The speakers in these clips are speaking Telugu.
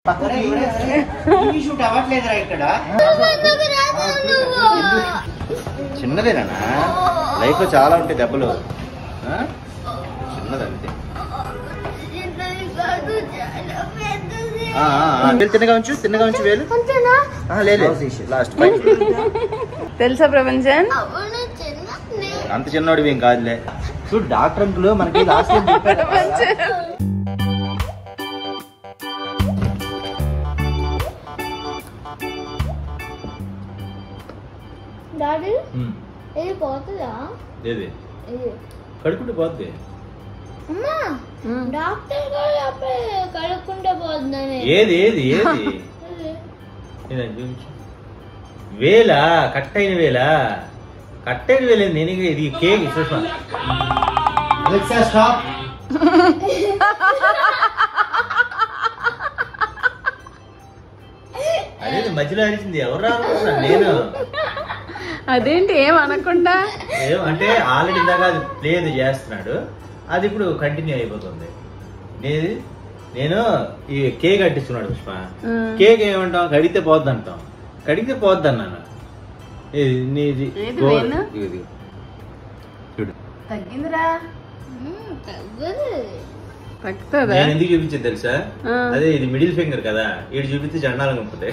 పక్కనే టీవీ షూట్ అవ్వట్లేదురా ఇక్కడ చిన్నదేనా లైఫ్ లో చాలా ఉంటాయి దెబ్బలు ఆ? చిన్నదంతే ఆ, ఆ, ఆ. వేలు తిన్నగా ఉంచు తిన్నగా ఉంచు వేలు ఆ, లేదు లాస్ట్ తెలుసా ప్రపంచం అంత చిన్నోడు ఏం కాదులే చూడు డాక్టర్ అంకులు మనకి లాస్ట్ టైం చెప్పారు డాడీ ఉమ్, ఇది పోతుందా ఏది ఇది కడుకుంటే పోద్ది అమ్మా డాక్టర్ గారు అప్పుడే కడుక్కుంటే పోతుందని ఏది ఏది ఏది ఏదండి చూపించు. వేలా కట్ అయిన వేలా కట్ అయిన వేలే నేను ఇంకా ఇది కేక్ చూసా స్టాప్ అదే మధ్యలో అరిచింది ఎవరు రానుకున్నాను నేను అదేంటి ఏం అనకుండా ఏం అంటే ఆల్రెడీ ఇందాక అది ప్లే అది చేస్తున్నాడు అది ఇప్పుడు కంటిన్యూ అయిపోతుంది నేను నేను ఈ కేక్ అంటిస్తున్నాడు పుష్ప ఉమ్. కేక్ ఏమంటాం కడిగితే పోద్ది అంటాం కడిగితే పోద్ది అన్నాను ఇది నీది ఏది గోల్. వేలు? ఇదిగో, ఇదిగో. చూడు తగ్గిందిరా మ్మ్, తగ్గదు తగ్గుతుందా నేను ఎందుకు చూపించేది తెలుసా ఆ. అదే ఇది మిడిల్ ఫింగర్ కదా ఇటు చూపిస్తే జెండాలు ఉంటుంది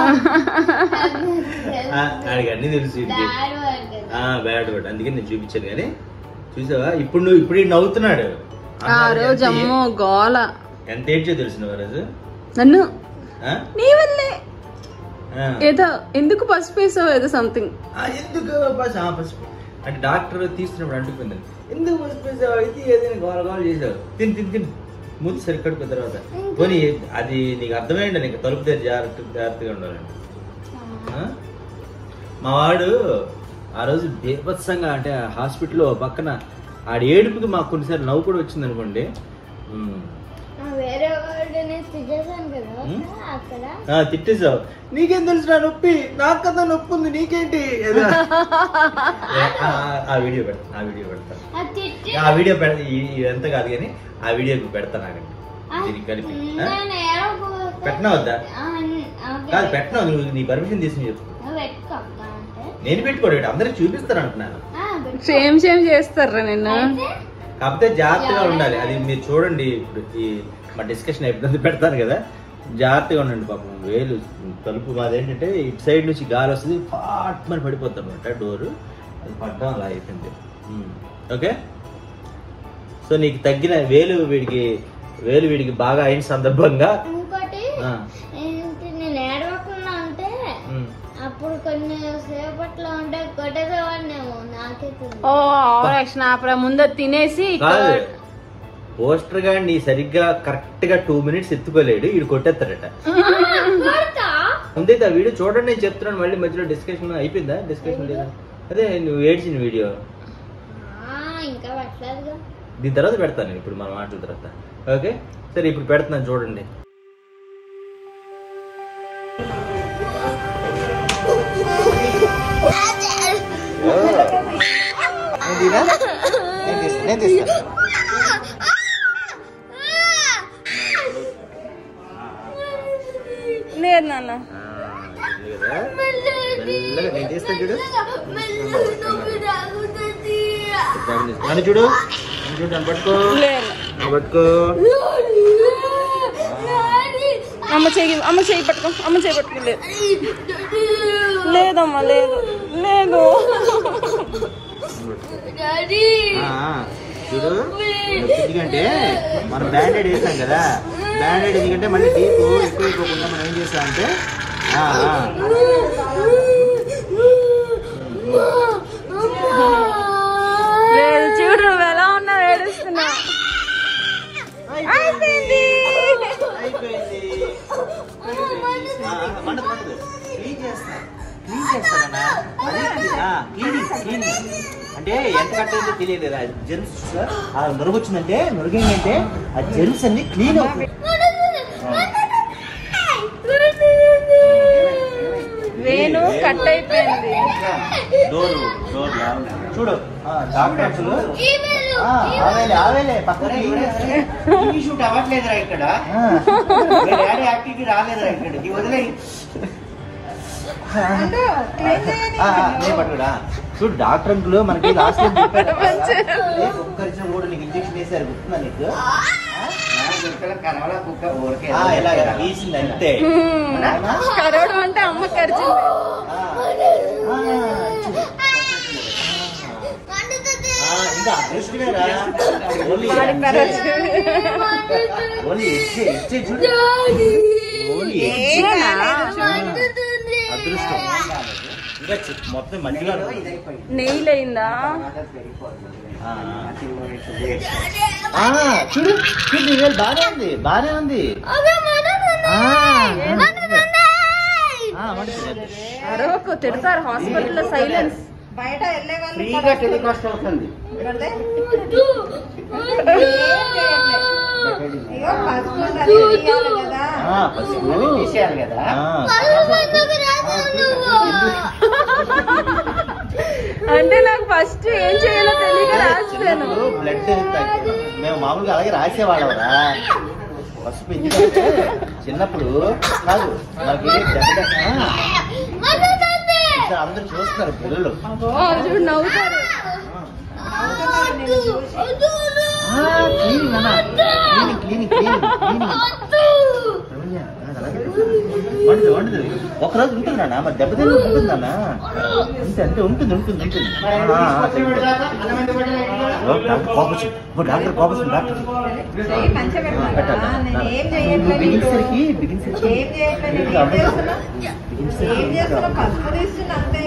ఆడికి అన్ని తెలుసు వీడికి. డాడీ వాడు ఆ బ్యాడ్ వర్డ్ అందుకే నేను చూపించాను కానీ చూసావా ఇప్పుడు నువ్వు ఇప్పుడు ఈడు నవ్వుతున్నాడు ఆ రోజు అమ్మో గోల ఎంత ఏడ్చో తెలుసు నువ్వు ఆ రోజు నన్ను ఆ? నీ వల్లే ఆ. ఏదో ఎందుకు పసుపు వేసావు ఏదో సంథింగ్ ఆ, ఎందుకు పసు ఆ, పసుపు అంటే డాక్టర్ తీస్తున్నప్పుడు అంటుకుంది ఎందుకు పసుపు వేసావు ఇది ఏదైనా గోల గోల చేసావు తిని తిని తిని మూతి సరికడుకు తర్వాత పోనీ అది నీకు అర్థమైంది నీకు తలుపు దగ్గర జాగ్రత్త జాగ్రత్తగా ఉండాలండి ఆ? మా వాడు ఆ రోజు బీభత్సంగా అంటే హాస్పిటల్లో పక్కన ఆడి ఏడుపుకి మాకు కొన్నిసార్లు నవ్వు కూడా వచ్చింది అనుకోండి ఉమ్. ఆ, వేరే వాడిని తిట్టేసాను కదా మ్మ్. అక్కడ ఆ, తిట్టేసావు నీకేం తెలుసు నా నొప్పి నాకు కదా నొప్పి ఉంది నీకేంటి ఏదో. ఆ, ఆ, ఆ వీడియో పెడతా ఆ వీడియో పెడతా ఆ తిట్టి ఆ వీడియో పెడ ఈ- ఇదంతా కాదు కానీ ఆ వీడియో పెడతా నాకండి దీనికి కలిపి ఆ? నేను ఏడవకు- పెట్టనా వద్దా ఆ, ఓకే. కాదు పెట్టినా నువ్వు నీ పర్మిషన్ తీసుకుని చెప్పు నువ్వు పెట్టుకో అక్క అంటే నేను పెట్టుకోడు అందరికి చూపిస్తారు అంటున్నాను ఆ, పెట్టుకో. సేమ్ సేమ్ చేస్తారా నిన్న అయితే కాకపోతే జాగ్రత్తగా ఉండాలి అది మీరు చూడండి ఇప్పుడు ఈ మా డిస్కషన్ అయిపోతుంది పెడతాను కదా జాగ్రత్తగా ఉండండి పాపం వేలు తలుపు మాది ఏంటంటే ఇటు సైడ్ నుంచి గాలి వస్తుంది ఫాట్ మరి పడిపోతాం అనమాట డోరు అది పడ్డం అలా అయిపోయింది ఉమ్. ఓకే సో నీకు తగ్గిన వేలు వీడికి వేలు వీడికి బాగా అయిన సందర్భంగా ఇంకోటి ఆ, ఏంటి నేను ఏడవకుండా ఉంటే ఉమ్. అప్పుడు కొన్ని సేపట్లో ఉంటే కొట్టేసేవాడినేమో నాకే తెలియదు ఓ యాక్షన్ ఆపరా ముందు అది తినేసి కాదు పోస్టర్ గా నీ సరిగ్గా కరెక్ట్ గా టూ మినిట్స్ ఎత్తుకోలేడు వీడు కొట్టేస్తాడట కొడతా అంతే ఆ వీడియో చూడండి నేను చెప్తున్నాను మళ్ళీ మధ్యలో డిస్కషన్ అయిపోయిందా డిస్కషన్ లేదా అదే నువ్వు ఏడ్చిన వీడియో ఆ, ఇంకా పట్టలేదుగా దీని తర్వాత పెడతాను నేను ఇప్పుడు మన మాటల తర్వాత ఓకే సరే ఇప్పుడు పెడుతున్నాను చూడండి లేదు నాన్న నేను తీస్తాను చూడు నన్ను చూడు నన్ను చూడు నన్ను పట్టుకో లేదు నన్ను పట్టుకో అమ్మ చెయ్యి అమ్మ చెయ్యి పట్టుకో అమ్మ చెయ్యి పట్టుకో లేదు లేదమ్మా లేదు లేదు ఆ, ఆ, చూడు నొప్పి ఎందుకంటే మనం బ్యాండెడ్ వేసాం కదా బ్యాండెడ్ ఎందుకంటే మళ్ళీ డీప్ ఎక్కువ అయిపోకుండా మనం ఏం చేస్తాం అంటే ఆ, ఆ. లేదు చూడు నువ్వు ఎలా ఉన్నావు ఏడుస్తున్నా అయిపోయింది అయిపోయింది ఆ, ఆ, మండదు, మండదు. క్లీన్ చేస్తా క్లీన్ చేస్తానన్నా అదే ఆ, క్లీనింగ్ క్లీనింగ్ అంటే ఎంత కట్టేదో తెలియలేదు ఆ జెమ్స్ ఆ నురుగు వచ్చిందంటే నురుగేంటంటే ఆ జెమ్స్ అన్ని క్లీన్ అవుతుంది వేణు కట్ అయిపోయింది డోర్ డోర్ చూడు ఆ, డాక్టర్ అసలు ఆ, ఆవేలే ఆవేలే పక్కన టీవీ షూట్ అవ్వట్లేదురా ఇక్కడ ఆ. మీ డాడీ యాక్టింగ్ ఎక్కడికి రాలేదు ఇక్కడికి వదిలే నేను పట్టుకురా చూడు డాక్టర్ అంకుల్ మనకి లాస్ట్ టైం చెప్పారు కదా, ఏ కుక్క కరిచిన కూడా నీకు ఇంజెక్షన్ వేసారు గుర్తుందా నీకు ఆ, ఇలాగ తీసింది అంతే అవునా? కరవడం అంటే అమ్మ కరిచింది ఆ. ఆ, చూడు. మండుతుంది. ఆ, ఇంకా అదృష్టమేరా ఓన్లీ వాడి కరచు. ఓన్లీ ఇచ్చే ఇచ్చే చూడు ఓన్లీ ఎడ్జ్. మండుతుంది. అదృష్టం ఇంకా చి- మొత్తం మధ్యలో నెయ్యి అయిందా ఆ, ఆ. ఆ, చూడు చూడు నీ వేలు బానే ఉంది బానే ఉంది అదే మండుతుంది. ఆ, మండుతుంది. ఆ, మండుతుంది. అరవకు తిడతారు హాస్పిటల్లో సైలెన్స్ బయట వెళ్ళే వాళ్ళు ఫ్రీగా టెలికాస్ట్ అవుతుంది పెడితే, వద్దు. వద్దు. ఇగో పసుపు ఉన్నది, తీయాలి కదా ఆ, పసుపు తీసేయాలి కదా కళ్ళు ఎందుకు రాసావు నువ్వు? అంటే నాకు ఫస్ట్ ఏం చేయాలో తెలియక రాసాను బ్లడ్ మేము మామూలుగా అలాగే రాసేవాళ్ళవరా పసుపు ఎందుకంటే చిన్నప్పుడు కాదు మనకి దెబ్బ ఆ, మండుతుంది. ఇక్కడ అందరూ చూస్తున్నారు పిల్లలు ఆ, చూడు నవ్వుతారు వద్దు. వద్దు. ఆ, క్లీనింగ్ అన్న క్లీనింగ్ క్లీనింగ్ క్లీనింగ్ క్లీనింగ్ వద్దు. రమణ్య, అది అలాగే వండదు వండదు ఒకరోజు ఉంటుందన్నా మరి దెబ్బ తిని ఉంటుందన్నా అంతే అంతే ఉంటుంది ఉంటుంది ఉంటుంది ఆ, ఆ, ఓ, డాక్టర్ కోపచ్చు ఓ డాక్టర్ కోపచ్చు డాక్టర్ చెయ్యి మంచిగా పెట్టాలి. ఆ, నేను ఏం చేయట్లేదు బిగిన్సరికి బిగిన్సరికి ఏం చేయట్లేదు నేను ఏం చేస్తున్నా ఏం చేస్తున్నా పసుపు తీస్తున్నా అంతే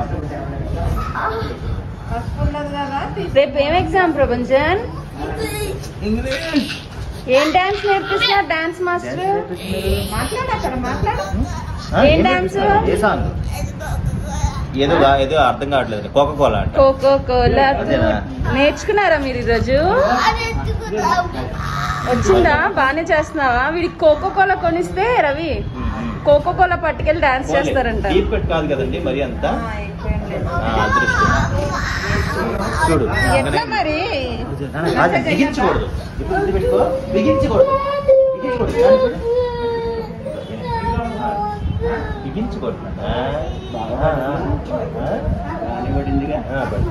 పసుపు ఉన్నది కదా తీసి- రేపు ఏం ఎగ్జామ్ ప్రభంజన్ ఇంగ్లీష్ ఏం డాన్స్ నేర్పిస్తున్నారు డాన్స్ మాస్టర్ మాట్లాడు అక్కడ మాట్లాడు ఏం డాన్స్? ఏ సాంగ్ ఏదో గా- ఏదో అర్థం కావట్లేదు కోక కోలా అంట కోకో కోలా అదేనా? నేర్చుకున్నారా మీరు ఈరోజు అది ఎత్తుకుందాం. వచ్చిందా బానే చేస్తున్నావా వీడికి కోకో కోలా కొనిస్తే రవి కోకో కోలా పట్టుకెళ్ళి డాన్స్ చేస్తారంట డీప్ కట్ కాదు కదండి మరి అంత ఆ, ఎక్కువేం లేదు. ఆ, అదృష్టం చూడు ఎట్లా మరి అది బిగించకూడదు ఇప్పుడు ఇది పెట్టుకో బిగించకూడదు బిగించకూడదు దాన్ని చూడు. బిగించకూడదు ఆ, ఆ, ఆ, ఆ. ఆ, బట్.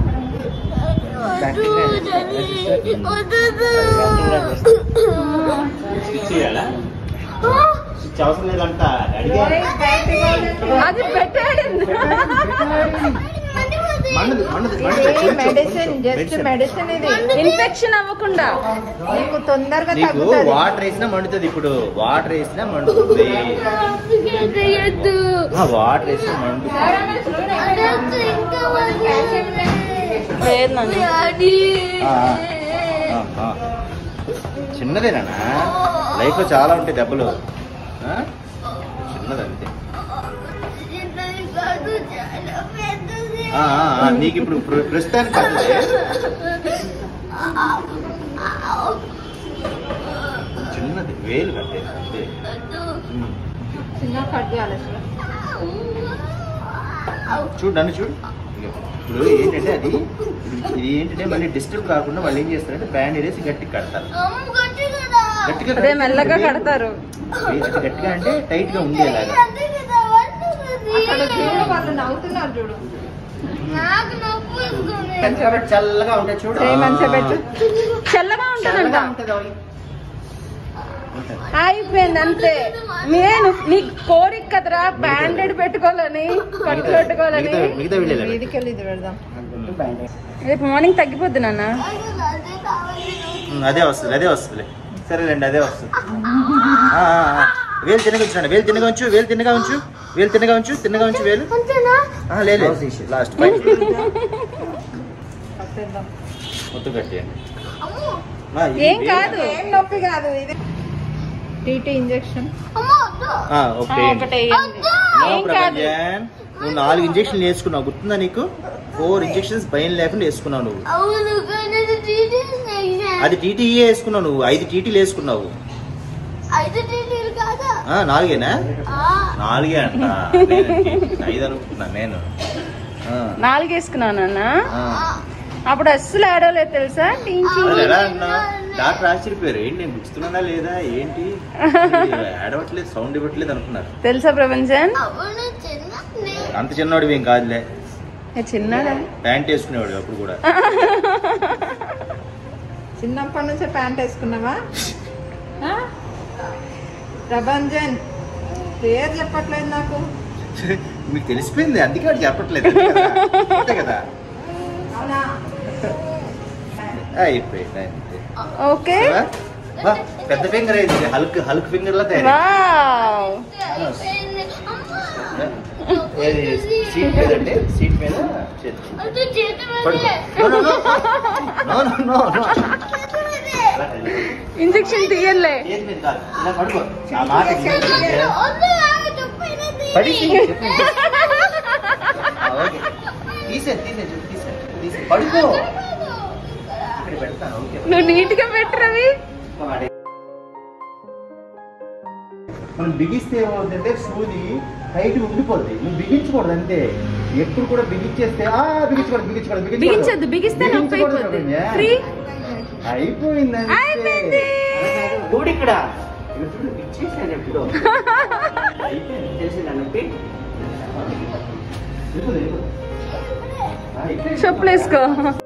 స్విచ్ చేయాలా స్విచ్ అవసరం లేదంట అడిగా బయటికి పోలేదు. అది పెట్టాడు మండదు మండదు ఇది మెడిసిన్ జస్ట్ మెడిసిన్ ఇది ఇన్ఫెక్షన్ అవ్వకుండా నీకు తొందరగా నీకు తగ్గుతుంది వాటర్ వేసినా మండుతుంది ఇప్పుడు వాటర్ వేసినా మండుతుంది చేయొద్దు ఆ, వాటర్ వేసినా మండుతుంది అదొద్దు, ఇంకా వాళ్ళకి లేదు నాన్న. డాడీ. ఆ, ఆ, ఆ. చిన్నదేనా లైఫ్ లో చాలా ఉంటాయి దెబ్బలు ఆ? చిన్నదంతే చిన్నది కాదు, చాలా పెద్దది. ఆ, ఆ, ఆ, నీకు ఇప్పుడు ప్ర- ప్రస్తుతానికి పెద్దదే. చిన్నది వేలు కట్టే అంతే ఉమ్. చిన్న కట్ చేయాలి అసలు. చూడు నన్ను చూడు ఇప్పుడు ఏంటంటే అది ఇది ఏంటంటే మళ్ళీ డిస్టర్బ్ కాకుండా వాళ్ళు ఏం చేస్తారంటే బ్యాండ్ వేసి గట్టిగా కడతారు అమ్మ గట్టి కదా. గట్టిగా అదే కడితే మెల్లగా వేలు- కడతారు వేలు అంటే గట్టిగా అంటే టైట్ గా ఉండేలాగా గట్టి కదా, వండుతుంది. అక్కడ చూడు వాళ్ళు నవ్వుతున్నారు చూడు నాకు నొప్పి వస్తుంది. మంచిగా పెట్టి చల్లగా ఉంటాయి చూడు చేయి మంచిగా పెట్టు. చల్లగా ఉంటుందంట చల్లగా ఉంటది అవి. ఉంటది. అయిపోయింది అంతే నేను నీ కోరిక కదరా బ్యాండెడ్ పెట్టుకోవాలని కట్టు పెట్టుకోవాలని మిగతా మిగతా వీళ్ళే వీధికి వెళ్ళి ఇది పెడదాం రేపు మార్నింగ్ తగ్గిపోద్ది నాన్న అదే కావాలి ఉమ్, అదే వస్తుంది అదే వస్తుంది సరేలేండి అదే వస్తుంది ఆ, ఆ, ఆ. వేలు తిన్నగా ఉంచండి వేలు తిన్నగా ఉంచు వేలు తిన్నగా ఉంచు వేలు తిన్నగా ఉంచు తిన్నగా ఉంచు వేలు అంతేనా ఆ, లేదు లాస్ట్ పై కట్టేద్దాం మొత్తం కట్టేయండి అమ్మో ఆ, ఇది ఏం వేలు. కాదు ఏం నొప్పి కాదు ఇది టీటీ ఇంజెక్షన్ అమ్మో వద్దు. ఆ, ఆ, ఒకటి ఒకటే వేయండి. వద్దు. నో ఏం కాదు ప్రభంజన్ నువ్వు నాలుగు ఇంజక్షన్లు వేసుకున్నావు గుర్తుందా నీకు ఫోర్ ఇంజక్షన్స్ భయం లేకుండా వేసుకున్నావు నువ్వు అవును కానీ అది టీటీ అది టీటీఏ వేసుకున్నావు నువ్వు ఐదు టీటీలు వేసుకున్నావు ఐదు టీటీలు కాదా ఆ, నాలుగేనా ఆ, నాలుగే అంట నేను ఐదు అనుకుంటున్నా నేను ఆ, నాలుగు వేసుకున్నాను నాన్న ఆ. అప్పుడు అస్సలు ఆడలేదు తెలుసా టీంచి అసలు ఎలా అన్నావు డాక్టర్ ఆశ్చర్యపోయారు ఏంటి నేను గుర్తున్నానా లేదా ఏంటి ఏడవట్లేదు సౌండ్ ఇవ్వట్లేదు అనుకున్నారు తెలుసా ప్రపంచన్ అవును చిన్న అంత చిన్నవాడు ఏం కాదులే ఏ చిన్నడా ప్యాంట్ వేసుకునేవాడు అప్పుడు కూడా చిన్నప్పటి నుంచే ప్యాంట్ వేసుకున్నావా ఆ? ప్రభంజన్ పేరు చెప్పట్లేదు నాకు మీకు తెలిసిపోయింది అందుకే వాడు చెప్పట్లేదు అంతే కదా? అంతే కదా అవునా అయిపోయింది అంతే ఓకే కదా? బా, పెద్ద ఫింగర్ అయింది హల్క్ హల్క్ ఫింగర్ లా తయారు వావ్ అయిపోయింది అమ్మా ఏది సీట్ మీద అంటే సీట్ మీద చేతి. అది చేతి పడుకో. మీదే. No, no, no. No, no, no, no. చేతి మీదే. అలా కాదు. ఇంజెక్షన్ తీయలే చేతి మీద కాదు. ఇలా పడుకో. ఆ మాట వద్దు, వింటే- వద్దు, ఆగు, చెప్పైనా తీయి. పడి చెప్పండి. ఆ, ఓకే. తీసేయండి, తీసేయండి, తీసేయండి, తీసేయండి. పడుకో ఇక్కడ పెడతాను ఓకే నువ్వు నీట్ గా పెట్టు రవి మనం బిగిస్తే ఏమవుతుందంటే సూది టైట్ ఉండిపోద్ది నువ్వు బిగించకూడదు అంతే ఎప్పుడు కూడా బిగించేస్తే ఆ బిగించకూడదు బిగించకూడదు బిగించొద్దు బిగిస్తే నొప్పి బిగించకూడదు అయిపోద్ది రమ్య. ఫ్రీ అయిపోయింది అంతే. అయిపోయింది. చూడు ఇక్కడ ఇక్కడ చూడు ఇచ్చేసాను ఎప్పుడు అయిపోయింది చేసేదా నొప్పి వెళ్ళిపోదు, వెళ్ళిపోదు. ఆ, అయిపోయింది. చెప్పులు వేసుకో